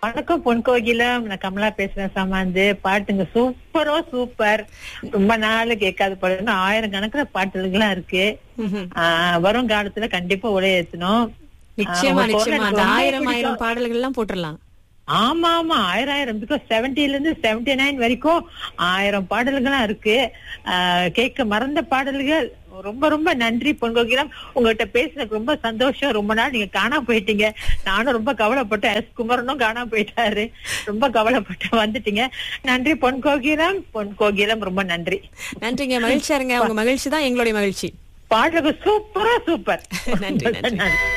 வணக்கம் பொன் கோகிலம் நான் கமலா பேசுறேன் சமாந்து பாட்டுங்க சூப்பரோ சூப்பர் ரொம்ப நாள் கேட்காத பாட்டு ஆயிரம் கணக்குல பாட்டுகள்லாம் இருக்கு ம்ஹும். ஆஹ் வரும் காலத்துல கண்டிப்பா உடைய ஏத்தணும் நிச்சயமா ஆஹ் உங்க நிச்சயமா குரல் அந்த ரொம்ப ஆயிரம் பிடிக்கும். ஆயிரம் பாடல்கள் எல்லாம் போட்டுடலாம் ஆமா ஆமா ஆயிரம் ஆயிரம் பிகாஸ் செவன்டில இருந்து செவன்டி நைன் வரைக்கும் ஆயிரம் பாடல்கள்லாம் இருக்கு ஆஹ் கேட்க மறந்த பாடல்கள் ரொம்ப ரொம்ப நன்றி பொன்கோகிலம் உங்ககிட்ட பேசினதுக்கு ரொம்ப சந்தோஷம் ரொம்ப நாள் நீங்க காணாம போயிட்டீங்க நானும் ரொம்ப கவலைப்பட்டேன் எஸ் குமரனும் காணாம போயிட்டாரு ரொம்ப கவலைப்பட்டு வந்துட்டீங்க நன்றி பொன்கோகிலம் பொன்கோகிலம் ரொம்ப நன்றி நன்றிங்க மகிழ்ச்சியா இருங்க உங்க மகிழ்ச்சி தான் எங்களுடைய மகிழ்ச்சி பாடல்கள் சூப்பரா சூப்பர் நன்றி, நன்றி. நன்றி